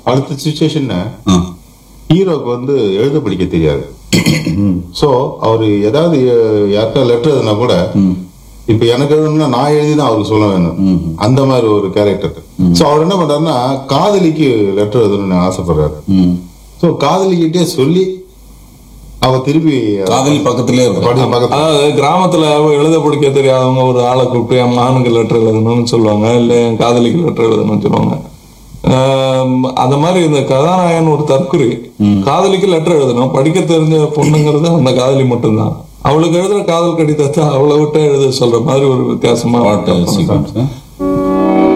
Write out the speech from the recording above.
அடுத்த சுச்சுவேஷன் ஆ. ஹீரோக்கு வந்து எழுத படிக்க தெரியாது சோ அவரு ஏதாவது அஹ், யாருக்கா லெட்டர் எழுதுனா கூட இப்ப எனக்கு எழுதணும்னா நான் எழுதி தான் அவருக்கு சொல்ல வேணும் அந்த மாதிரி ஒரு கேரக்டர் சோ அவர் என்ன பண்றாருன்னா காதலிக்கு லெட்டர் எழுதணும்னு ஆசைப்படுறாரு ம். சோ காதலிக்கிட்டே சொல்லி அவ திருப்பி காதலி பக்கத்திலே இருக்கு படி- பக்கத்துல அதாவது கிராமத்துல எழுத படிக்க தெரியாதவங்க ஒரு ஆளை கூப்பிட்டு என் மகனுக்கு லெட்டர் எழுதணும்னு சொல்லுவாங்க இல்ல என் காதலிக்கு லெட்டர் எழுதணும்னு சொல்லுவாங்க ஆம், அந்த மாதிரி இந்த கதாநாயகன் ஒரு தற்குறி காதலிக்கு லெட்டர் எழுதணும் படிக்க தெரிஞ்ச பொண்ணுங்கிறது அந்த காதலி மட்டும்தான் அவளுக்கு எழுதுற காதல் கடிதத்தை அவளை விட்டு எழுத சொல்ற மாதிரி ஒரு வித்தியாசமா பாட்டு சீக்வன்ஸ்